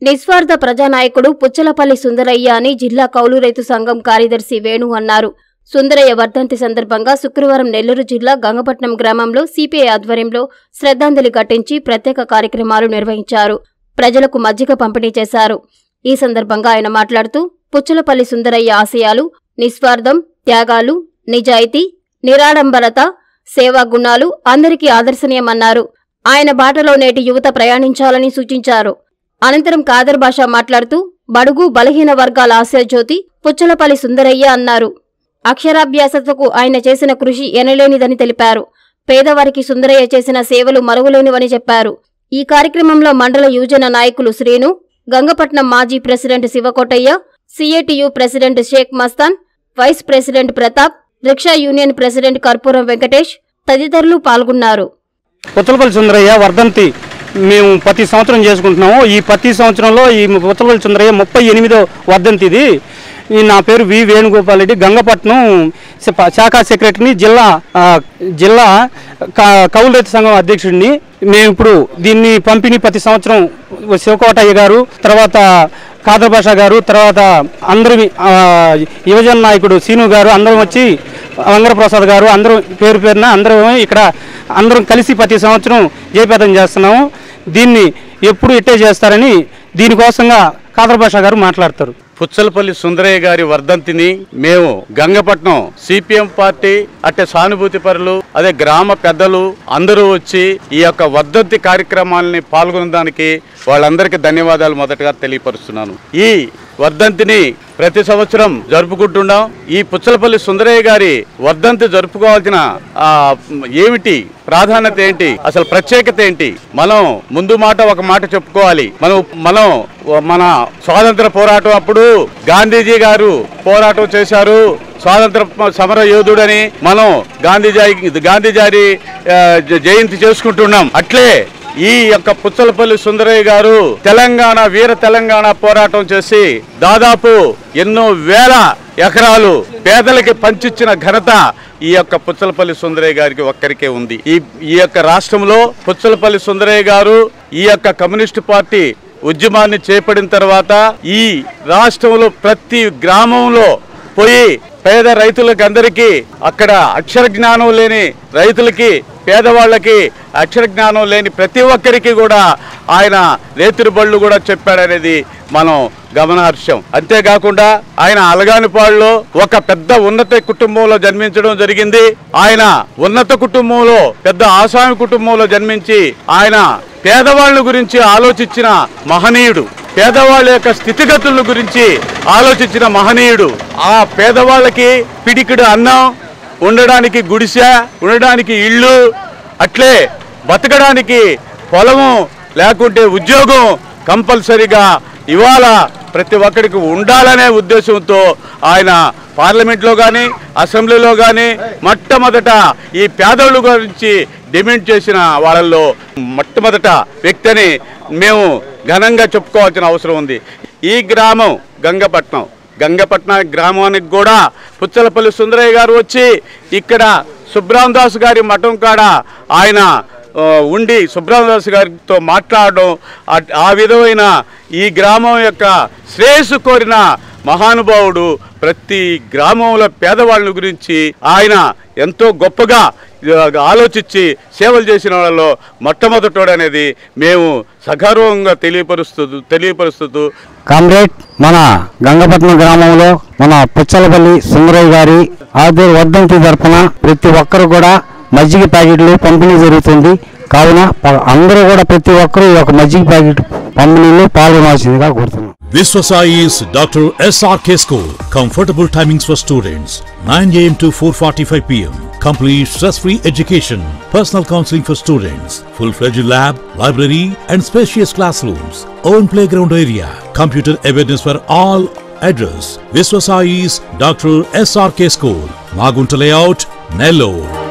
నిస్వార్థ ప్రజానాయకుడు పుచ్చలపల్లి సుందరయ్య అని జిల్లా కౌలు రైతు సంఘం కార్యదర్శి వేణు అన్నారు సుందరయ్య వర్ధంతి సందర్భంగా శుక్రవారం నెల్లూరు జిల్లా గంగపట్నం గ్రామంలో సిపిఐ ఆధ్వర్యంలో శ్రద్ధాంజలి ఘటించి ప్రత్యేక కార్యక్రమాలు నిర్వహించారు ప్రజలకు మజ్జిగ పంపిణీ చేశారు ఈ సందర్భంగా ఆయన మాట్లాడుతూ పుచ్చలపల్లి సుందరయ్య ఆశయాలు నిస్వార్థం త్యాగాలు నిజాయితీ నిరాడంబరత సేవా గుణాలు అందరికీ ఆదర్శనీయమన్నారు ఆయన బాటలో నేటి యువత ప్రయాణించాలని సూచించారు అనంతరం కాదర్ భాష మాట్లాడుతూ బడుగు బలహీన వర్గాల ఆశాజ్యోతి పుచ్చలపల్లి సుందరయ్య అన్నారు అక్షరాభ్యాసతకు ఆయన చేసిన కృషి ఎనలేనిదని తెలిపారు పేదవారికి సుందరయ్య చేసిన సేవలు మరువలేనివని చెప్పారు ఈ కార్యక్రమంలో మండల యువజన నాయకులు శ్రీను గంగపట్నం మాజీ president Sivakotayya CITU president Shaik Mastan vice president Pratap rickshaw union president Karpuram Venkatesh తదితరులు పాల్గొన్నారు పుత్తలపల్లి సుందరయ్య వర్ధంతి మేము ప్రతి సంవత్సరం చేసుకుంటున్నాము ఈ ప్రతి సంవత్సరంలో ఈ పుత్తలపల్లి సుందరయ్య ముప్పై ఎనిమిదో వర్ధంతి ఇది ఈ నా పేరు వి వేణుగోపాల్ రెడ్డి గంగపట్నం శ- శాఖా సెక్రటరీని జిల్లా ఆ, జిల్లా క- కౌలు రైతు సంఘం అధ్యక్షుడిని మేము ఇప్పుడు దీన్ని పంపిణీ ప్రతి సంవత్సరం శివకోటయ్య గారు తర్వాత కాదర్ భాష గారు తర్వాత అందరూ యువజన నాయకుడు సీను గారు అందరం వచ్చి వంగరప్రసాద్ గారు అందరూ పేరు పేరున అందరూ ఇక్కడ అందరం కలిసి ప్రతి సంవత్సరం జయపేదం చేస్తున్నాము దీన్ని ఎప్పుడు ఇట్టే చేస్తారని దీనికోసంగా కాదర్ భాష గారు మాట్లాడతారు పుచ్చలపల్లి సుందరయ్య గారి వర్ధంతిని మేము గంగపట్నం సిపిఎం పార్టీ అట్టే సానుభూతి పరులు అదే గ్రామ పెద్దలు అందరూ వచ్చి ఈ యొక్క వర్ధంతి కార్యక్రమాలని పాల్గొనడానికి వాళ్ళందరికీ ధన్యవాదాలు మొదటగా తెలియపరుస్తున్నాను ఈ వర్ధంతిని ప్రతి సంవత్సరం జరుపుకుంటున్నాం ఈ పుచ్చలపల్లి సుందరయ్య గారి వర్ధంతి జరుపుకోవాల్సిన ఆ, ఏమిటి ప్రాధాన్యత ఏంటి అసలు ప్రత్యేకత ఏంటి మనం ముందు మాట ఒక మాట చెప్పుకోవాలి మనం మనం మన స్వాతంత్ర పోరాటం అప్పుడు గాంధీజీ గారు పోరాటం చేశారు స్వాతంత్ర సమర యోధుడని మనం గాంధీజీ గాంధీజారి ఆ, జ- జయంతి చేసుకుంటున్నాం అట్లే ఈ యొక్క పుచ్చలపల్లి సుందరయ్య గారు తెలంగాణ వీర తెలంగాణ పోరాటం చేసి దాదాపు ఎన్నో వేల ఎకరాలు పేదలకి పంచిచ్చిన ఘనత ఈ యొక్క పుచ్చలపల్లి సుందరయ్య గారికి ఒక్కరికే ఉంది ఈ ఈ యొక్క రాష్ట్రంలో పుచ్చలపల్లి సుందరయ్య గారు ఈ యొక్క కమ్యూనిస్ట్ పార్టీ ఉద్యమాన్ని చేపడిన తర్వాత ఈ రాష్ట్రంలో ప్రతి గ్రామంలో పోయి పేద రైతులకి అందరికీ అక్కడ అక్షర జ్ఞానం లేని రైతులకి పేదవాళ్ళకి అక్షర జ్ఞానం లేని ప్రతి ఒక్కరికి కూడా ఆయన రేతురు బళ్ళు కూడా చెప్పాడనేది మనం గమనార్హం అంతేకాకుండా ఆయన అలగానిపాడులో ఒక పెద్ద ఉన్నత కుటుంబంలో జన్మించడం జరిగింది ఆయన ఉన్నత కుటుంబంలో పెద్ద ఆసామి కుటుంబంలో జన్మించి ఆయన పేదవాళ్ళ గురించి ఆలోచించిన మహనీయుడు పేదవాళ్ళ యొక్క స్థితిగతుల గురించి ఆలోచించిన మహనీయుడు ఆ పేదవాళ్ళకి పిడికిడు అన్నం ఉండడానికి గుడిసె ఉండడానికి ఇల్లు అట్లే బతకడానికి పొలము లేకుంటే ఉద్యోగం కంపల్సరిగా ఇవాళ ప్రతి ఒక్కరికి ఉండాలనే ఉద్దేశంతో ఆయన పార్లమెంట్లో కానీ అసెంబ్లీలో కానీ మొట్టమొదట ఈ పేదోళ్ళ గురించి డిమాండ్ చేసిన వాళ్ళల్లో మొట్టమొదట వ్యక్తిని మేము ఘనంగా చెప్పుకోవాల్సిన అవసరం ఉంది ఈ గ్రామం గంగపట్నం గంగపట్నం గ్రామానికి కూడా పుచ్చలపల్లి సుందరయ్య గారు వచ్చి ఇక్కడ సుబ్రహ్మదాస్ గారి మఠం కాడ ఆయన ఆ, ఉండి సుబ్రహ్మదాస్ గారితో మాట్లాడడం ఆ- ఆ విధమైన ఈ గ్రామం యొక్క శ్రేయస్సు కోరిన మహానుభావుడు ప్రతి గ్రామంలో పేదవాళ్ళ గురించి ఆయన ఎంతో గొప్పగా ఆ, ఆలోచించి సేవలు చేసిన వాళ్ళలో మొట్టమొదటోడు అనేది మేము సగర్వంగా తెలియపరుస్తూ తెలియపరుస్తూ కామ్రేడ్ మన గంగపట్నం గ్రామంలో మన పుచ్చలపల్లి సుందరయ్య గారి ఆధ్వర్య వర్ధంతి తరపున ప్రతి ఒక్కరు కూడా మజ్జిగ ప్యాకెట్లు పంపిణీ జరుగుతుంది కావున ప- అందరూ కూడా ప్రతి ఒక్కరూ ఈ యొక్క మజ్జిగ ప్యాకెట్ పంపిణీలో పాల్గొనాల్సిందిగా కోరుతున్నాం Viswasai is Dr. SRK School. Comfortable timings for students 9 am to 4:45 pm. Complete stress-free education, personal counseling for students, full-fledged lab, library, and spacious classrooms. Own playground area, computer awareness for all. Address: Viswasai's Dr. SRK School, Magunta Layout, Nellore.